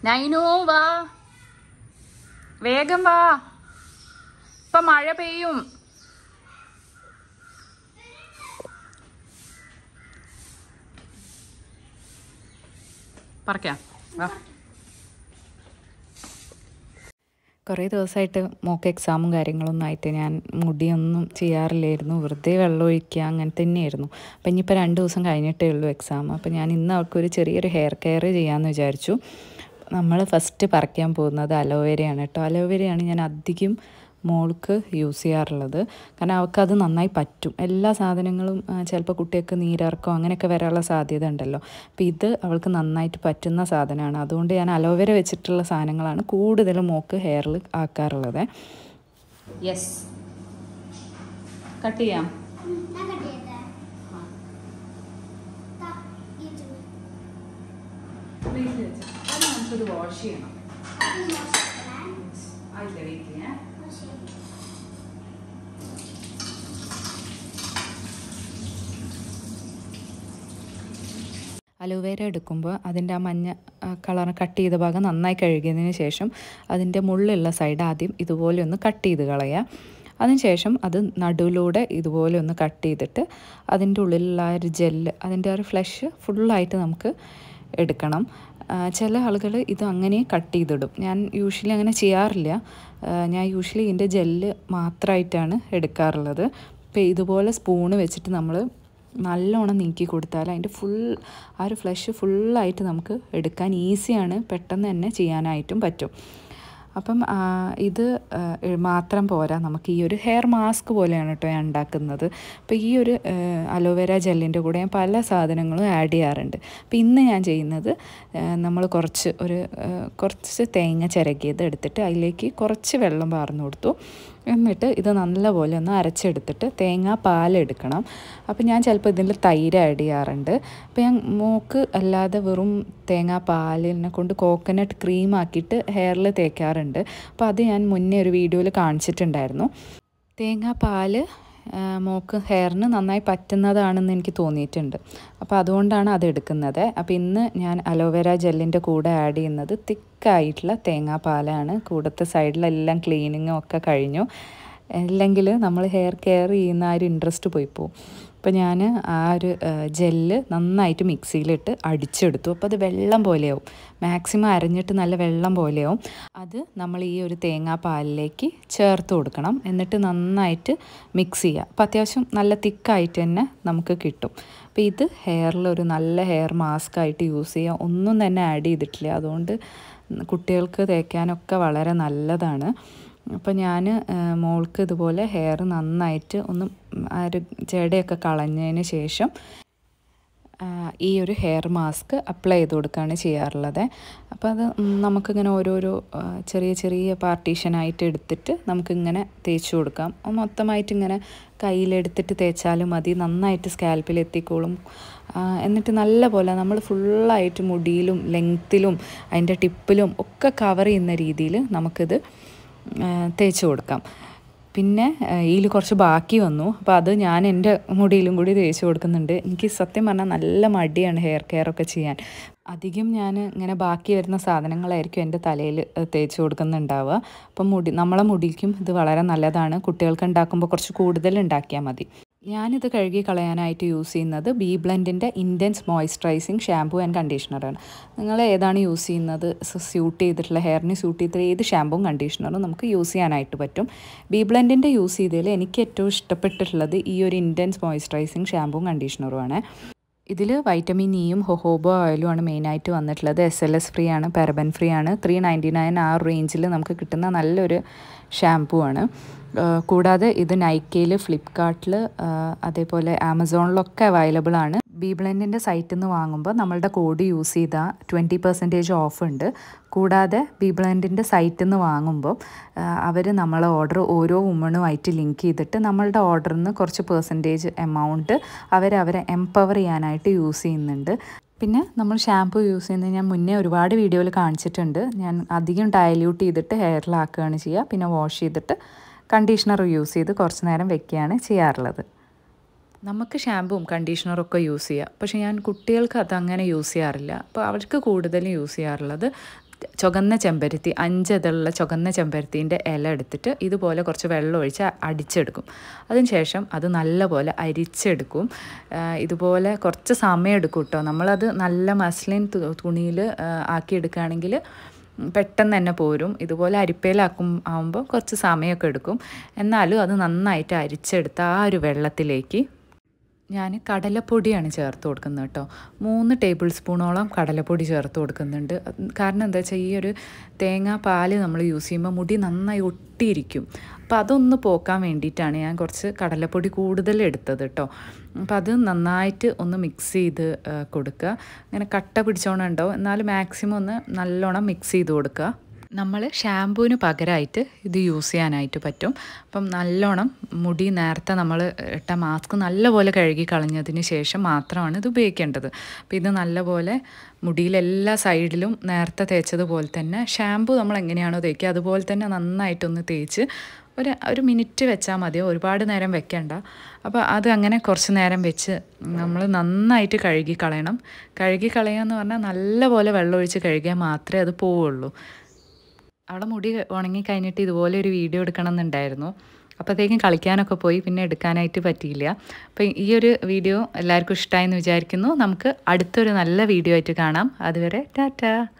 നൈനു വാ വേഗം വാ ഇപ്പൊ മഴ പെയ്യും പറക്കാം വാ കുറേ ദിവസമായിട്ട് മോക്ക് എക്സാമും കാര്യങ്ങളൊന്നും ആയിട്ട് ഞാൻ മുടിയൊന്നും ചെയ്യാറില്ലായിരുന്നു വെറുതെ വെള്ളം ഒഴിക്കുക അങ്ങനെ തന്നെയായിരുന്നു അപ്പം ഇനിയിപ്പോൾ രണ്ട് ദിവസം കഴിഞ്ഞിട്ടേ ഉള്ളൂ എക്സാം അപ്പം ഞാൻ ഇന്ന് അവൾക്കൊരു ചെറിയൊരു ഹെയർ കെയർ ചെയ്യാമെന്ന് വിചാരിച്ചു നമ്മൾ ഫസ്റ്റ് പറിക്കാൻ പോകുന്നത് അലോവേരയാണ് കേട്ടോ അലോവേരയാണ് ഞാൻ അധികം മോൾക്ക് യൂസ് ചെയ്യാറുള്ളത് കാരണം അവൾക്കത് നന്നായി പറ്റും എല്ലാ സാധനങ്ങളും ചിലപ്പോൾ കുട്ടികൾക്ക് നീരിറക്കോ അങ്ങനെയൊക്കെ വരാനുള്ള സാധ്യത ഉണ്ടല്ലോ അപ്പോൾ ഇത് അവൾക്ക് നന്നായിട്ട് പറ്റുന്ന സാധനമാണ് അതുകൊണ്ട് ഞാൻ അലോവേര വെച്ചിട്ടുള്ള സാധനങ്ങളാണ് കൂടുതലും മോക്ക് ഹെയറിൽ ആക്കാറുള്ളത് യെസ് കട്ട് ചെയ്യാം നമുക്കൊരു വാഷ് ചെയ്യണം ആയില്ല വെയിറ്റ് അലോവേര എടുക്കുമ്പോൾ അതിൻ്റെ ആ മഞ്ഞ കളർ കട്ട് ചെയ്ത ഭാഗം നന്നായി കഴുകിയതിന് ശേഷം അതിൻ്റെ മുള്ളുള്ള സൈഡ് ആദ്യം ഇതുപോലെ ഒന്ന് കട്ട് ചെയ്ത് കളയുക അതിനുശേഷം അത് നടുവിലൂടെ ഇതുപോലെ ഒന്ന് കട്ട് ചെയ്തിട്ട് അതിൻ്റെ ഉള്ളിലുള്ള ആ ഒരു ജെല്ല് അതിൻ്റെ ആ ഒരു ഫ്ലഷ് ഫുള്ളായിട്ട് നമുക്ക് എടുക്കണം ആ, ചില ആളുകൾ ഇത് അങ്ങനെ കട്ട് ചെയ്തിടും ഞാൻ യൂഷ്വലി അങ്ങനെ ചെയ്യാറില്ല ആ, ഞാൻ യൂഷ്വലി ഇതിൻ്റെ ജെല്ല് മാത്രമായിട്ടാണ് എടുക്കാറുള്ളത് അപ്പോൾ ഇതുപോലെ സ്പൂണ് വെച്ചിട്ട് നമ്മൾ നല്ലോണം നീക്കി കൊടുത്താൽ അതിൻ്റെ ഫുൾ ആ ഒരു ഫ്ലഷ് ഫുള്ളായിട്ട് നമുക്ക് എടുക്കാൻ ഈസിയാണ് പെട്ടെന്ന് തന്നെ ചെയ്യാനായിട്ടും പറ്റും അപ്പം ആ, ഇത് ആ, മാത്രം പോരാ നമുക്ക് ഈ ഒരു ഹെയർ മാസ്ക് പോലെയാണ് കേട്ടോ ഞാൻ ഉണ്ടാക്കുന്നത് അപ്പോൾ ഈ ഒരു അലോവേര ജെല്ലിൻ്റെ കൂടെ ഞാൻ പല സാധനങ്ങളും ആഡ് ചെയ്യാറുണ്ട് അപ്പോൾ ഇന്ന് ഞാൻ ചെയ്യുന്നത് നമ്മൾ കുറച്ച് ഒരു ആ, കുറച്ച് തേങ്ങ ചിരകിയത് എടുത്തിട്ട് അതിലേക്ക് കുറച്ച് വെള്ളം പാർന്നു കൊടുത്തു എന്നിട്ട് ഇത് നല്ലപോലെ ഒന്ന് അരച്ചെടുത്തിട്ട് തേങ്ങാ പാലെടുക്കണം അപ്പോൾ ഞാൻ ചിലപ്പോൾ ഇതിൽ തൈര് ആഡ് ചെയ്യാറുണ്ട് അപ്പോൾ ഞാൻ മോക്ക് അല്ലാതെ വെറും തേങ്ങാ പാലിനെ കൊണ്ട് കോക്കനട്ട് ക്രീം ആക്കിയിട്ട് ഹെയറിൽ തേക്കാറുണ്ട് അപ്പോൾ അത് ഞാൻ മുന്നേ ഒരു വീഡിയോയിൽ കാണിച്ചിട്ടുണ്ടായിരുന്നു തേങ്ങാ പാല് ആ, മോക്ക് ഹെയറിന് നന്നായി പറ്റുന്നതാണെന്ന് എനിക്ക് തോന്നിയിട്ടുണ്ട് അപ്പോൾ അതുകൊണ്ടാണ് അത് എടുക്കുന്നത് അപ്പോൾ ഇന്ന് ഞാൻ അലോവേര ജെല്ലിൻ്റെ കൂടെ ആഡ് ചെയ്യുന്നത് തിക്കായിട്ടുള്ള തേങ്ങാപ്പാലാണ് കൂടത്തെ സൈഡിലെല്ലാം ക്ലീനിങ്ങും ഒക്കെ കഴിഞ്ഞു അല്ലെങ്കിൽ നമ്മൾ ഹെയർ കെയർ ചെയ്യുന്ന ആ ഒരു ഇൻട്രസ്റ്റ് പോയി പോകും അപ്പോൾ ഞാൻ ആ ഒരു ജെല്ല് നന്നായിട്ട് മിക്സിയിലിട്ട് അടിച്ചെടുത്തു അപ്പോൾ അത് വെള്ളം പോലെയാവും മാക്സിമം അരഞ്ഞിട്ട് നല്ല വെള്ളം പോലെയാവും അത് നമ്മൾ ഈ ഒരു തേങ്ങാ പാലിലേക്ക് ചേർത്ത് കൊടുക്കണം എന്നിട്ട് നന്നായിട്ട് മിക്സ് ചെയ്യുക അപ്പോൾ അത്യാവശ്യം നല്ല തിക്കായിട്ട് തന്നെ നമുക്ക് കിട്ടും അപ്പോൾ ഇത് ഹെയറിൽ ഒരു നല്ല ഹെയർ മാസ്ക് ആയിട്ട് യൂസ് ചെയ്യാം ഒന്നും തന്നെ ആഡ് ചെയ്തിട്ടില്ല അതുകൊണ്ട് കുട്ടികൾക്ക് തേക്കാനൊക്കെ വളരെ നല്ലതാണ് അപ്പോൾ ഞാൻ മോൾക്ക് ഇതുപോലെ ഹെയർ നന്നായിട്ട് ഒന്ന് ആ ഒരു ജടയൊക്കെ കളഞ്ഞതിന് ശേഷം ആ, ഈ ഒരു ഹെയർ മാസ്ക് അപ്ലൈ ചെയ്ത് കൊടുക്കുകയാണ് ചെയ്യാറുള്ളത് അപ്പോൾ അത് ഉം, നമുക്കിങ്ങനെ ഓരോരോ ആ, ചെറിയ ചെറിയ പാർട്ടീഷനായിട്ട് എടുത്തിട്ട് നമുക്കിങ്ങനെ തേച്ച് കൊടുക്കാം അത് മൊത്തമായിട്ട് ഇങ്ങനെ കയ്യിലെടുത്തിട്ട് തേച്ചാലും മതി നന്നായിട്ട് സ്കാൽപ്പിൽ എത്തിക്കോളും ആ, എന്നിട്ട് നല്ല പോലെ നമ്മൾ ഫുള്ളായിട്ട് മുടിയിലും ലെങ്ത്തിലും അതിൻ്റെ ടിപ്പിലും ഒക്കെ കവർ ചെയ്യുന്ന രീതിയിൽ നമുക്കിത് ആ, തേച്ച് കൊടുക്കാം പിന്നെ ഇതിൽ കുറച്ച് ബാക്കി വന്നു അപ്പോൾ അത് ഞാൻ എൻ്റെ മുടിയിലും കൂടി തേച്ച് കൊടുക്കുന്നുണ്ട് എനിക്ക് സത്യം പറഞ്ഞാൽ നല്ല മടിയാണ് ഹെയർ കെയർ ഒക്കെ ചെയ്യാൻ അധികം ഞാൻ ഇങ്ങനെ ബാക്കി വരുന്ന സാധനങ്ങളായിരിക്കും എൻ്റെ തലയിൽ തേച്ച് കൊടുക്കുന്നുണ്ടാവുക അപ്പം മുടി നമ്മളെ മുടിക്കും ഇത് വളരെ നല്ലതാണ് കുട്ടികൾക്ക് ഉണ്ടാക്കുമ്പോൾ കുറച്ച് കൂടുതൽ ഉണ്ടാക്കിയാൽ മതി ഞാനിത് കഴുകി കളയാനായിട്ട് യൂസ് ചെയ്യുന്നത് ബി ബ്ലെൻഡിൻ്റെ ഇൻറ്റൻസ് മോയ്സ്ചറൈസിങ് ഷാമ്പൂ ആൻഡ് കണ്ടീഷണറാണ് നിങ്ങൾ ഏതാണ് യൂസ് ചെയ്യുന്നത് സ്യൂട്ട് ചെയ്തിട്ടുള്ള ഹെയറിന് സ്യൂട്ട് ചെയ്തിട്ടുള്ള ഏത് ഷാമ്പുവും കണ്ടീഷണറും നമുക്ക് യൂസ് ചെയ്യാനായിട്ട് പറ്റും ബി ബ്ലെൻഡിൻ്റെ യൂസ് ചെയ്തതിൽ എനിക്ക് ഏറ്റവും ഇഷ്ടപ്പെട്ടിട്ടുള്ളത് ഈ ഒരു ഇൻറ്റൻസ് മോയ്സ്ചറൈസിങ് ഷാമ്പൂവും കണ്ടീഷണറുമാണ് ഇതിൽ വൈറ്റമിൻ ഇയും ഹൊഹോബോ ഓയിലും ആണ് മെയിനായിട്ട് വന്നിട്ടുള്ളത് എസ് എൽ എസ് ഫ്രീ ആണ് പാരബൻ ഫ്രീ ആണ് ത്രീ നയൻറ്റി നയൻ ആ റേഞ്ചിൽ നമുക്ക് കിട്ടുന്ന നല്ലൊരു ഷാമ്പൂ ആണ് ആ, കൂടാതെ ഇത് നൈക്കയിൽ ഫ്ലിപ്കാർട്ടിൽ അതേപോലെ ആമസോണിലൊക്കെ അവൈലബിൾ ആണ് ബി ബ്ലെൻഡിൻ്റെ സൈറ്റിൽ നിന്ന് വാങ്ങുമ്പോൾ നമ്മളുടെ കോഡ് യൂസ് ചെയ്താൽ ട്വൻറ്റി പെർസെൻറ്റേജ് ഓഫ് ഉണ്ട് കൂടാതെ ബി ബ്ലെൻഡിൻ്റെ സൈറ്റിൽ നിന്ന് വാങ്ങുമ്പോൾ അവർ നമ്മളെ ഓർഡർ ഓരോ വുമണുമായിട്ട് ലിങ്ക് ചെയ്തിട്ട് നമ്മളുടെ ഓർഡറിൽ നിന്ന് കുറച്ച് പെർസെൻറ്റേജ് എമൗണ്ട് അവർ അവരെ എംപവർ ചെയ്യാനായിട്ട് യൂസ് ചെയ്യുന്നുണ്ട് പിന്നെ നമ്മൾ ഷാമ്പു യൂസ് ചെയ്യുന്നത് ഞാൻ മുന്നേ ഒരുപാട് വീഡിയോയിൽ കാണിച്ചിട്ടുണ്ട് ഞാൻ അധികം ഡയല്യൂട്ട് ചെയ്തിട്ട് ഹെയറിലാക്കുകയാണ് ചെയ്യുക പിന്നെ വാഷ് ചെയ്തിട്ട് കണ്ടീഷണർ യൂസ് ചെയ്ത് കുറച്ച് നേരം വെക്കുകയാണ് ചെയ്യാറുള്ളത് നമുക്ക് ഷാമ്പുവും കണ്ടീഷണറും ഒക്കെ യൂസ് ചെയ്യാം പക്ഷേ ഞാൻ കുട്ടികൾക്ക് അതങ്ങനെ യൂസ് ചെയ്യാറില്ല അപ്പോൾ അവർക്ക് കൂടുതലും യൂസ് ചെയ്യാറുള്ളത് ചുവന്ന ചെമ്പരത്തി അഞ്ച് ഇതുള്ള ചുവന്ന ചെമ്പരത്തീൻ്റെ ഇല എടുത്തിട്ട് ഇതുപോലെ കുറച്ച് വെള്ളം ഒഴിച്ച് അടിച്ചെടുക്കും അതിനുശേഷം അത് നല്ലപോലെ അരിച്ചെടുക്കും ആ, ഇതുപോലെ കുറച്ച് സമയം എടുക്കും കേട്ടോ നമ്മളത് നല്ല മസ്ലിൻ തുണിയിൽ ആക്കിയെടുക്കുകയാണെങ്കിൽ പെട്ടെന്ന് തന്നെ പോരും ഇതുപോലെ അരിപ്പയിലാക്കും ആകുമ്പോൾ കുറച്ച് സമയമൊക്കെ എടുക്കും എന്നാലും അത് നന്നായിട്ട് അരിച്ചെടുത്ത് ആ ഒരു വെള്ളത്തിലേക്ക് ഞാൻ കടലപ്പൊടിയാണ് ചേർത്ത് കൊടുക്കുന്നത് കേട്ടോ മൂന്ന് ടേബിൾ സ്പൂണോളം കടലപ്പൊടി ചേർത്ത് കൊടുക്കുന്നുണ്ട് അത് കാരണം എന്താ വെച്ചാൽ ഈ ഒരു തേങ്ങാ പാല് നമ്മൾ യൂസ് ചെയ്യുമ്പോൾ മുടി നന്നായി ഒട്ടിയിരിക്കും അപ്പോൾ അതൊന്ന് പോക്കാൻ വേണ്ടിയിട്ടാണ് ഞാൻ കുറച്ച് കടലപ്പൊടി കൂടുതൽ എടുത്തത് കേട്ടോ അപ്പോൾ അത് നന്നായിട്ട് ഒന്ന് മിക്സ് ചെയ്ത് ആ, കൊടുക്കുക അങ്ങനെ കട്ട പിടിച്ചോണം ഉണ്ടാവും എന്നാലും മാക്സിമം ഒന്ന് നല്ലോണം മിക്സ് ചെയ്ത് കൊടുക്കുക നമ്മൾ ഷാമ്പൂവിന് പകരമായിട്ട് ഇത് യൂസ് ചെയ്യാനായിട്ട് പറ്റും അപ്പം നല്ലോണം മുടി നേരത്തെ നമ്മൾ ഇട്ട മാസ്ക് നല്ലപോലെ കഴുകി കളഞ്ഞതിന് ശേഷം മാത്രമാണ് ഇത് ഉപയോഗിക്കേണ്ടത് അപ്പോൾ ഇത് നല്ലപോലെ മുടിയിൽ എല്ലാ സൈഡിലും നേരത്തെ തേച്ചതുപോലെ തന്നെ ഷാമ്പു നമ്മൾ എങ്ങനെയാണോ തേക്കുക അതുപോലെ തന്നെ നന്നായിട്ടൊന്ന് തേച്ച് ഒരു ഒരു മിനിറ്റ് വെച്ചാൽ മതിയോ ഒരുപാട് നേരം വെക്കണ്ട അപ്പോൾ അത് അങ്ങനെ കുറച്ച് നേരം വെച്ച് നമ്മൾ നന്നായിട്ട് കഴുകി കളയണം കഴുകി കളയുക എന്ന് പറഞ്ഞാൽ നല്ലപോലെ വെള്ളമൊഴിച്ച് കഴുകിയാൽ മാത്രമേ അത് പോവുള്ളൂ അവിടെ മുടി ഉണങ്ങി കഴിഞ്ഞിട്ട് ഇതുപോലെ ഒരു വീഡിയോ എടുക്കണം എന്നുണ്ടായിരുന്നു അപ്പോഴത്തേക്കും കളിക്കാനൊക്കെ പോയി പിന്നെ എടുക്കാനായിട്ട് പറ്റിയില്ല അപ്പം ഈ ഒരു വീഡിയോ എല്ലാവർക്കും ഇഷ്ടമായെന്ന് വിചാരിക്കുന്നു നമുക്ക് അടുത്തൊരു നല്ല വീഡിയോ ആയിട്ട് കാണാം അതുവരെ ടാറ്റാ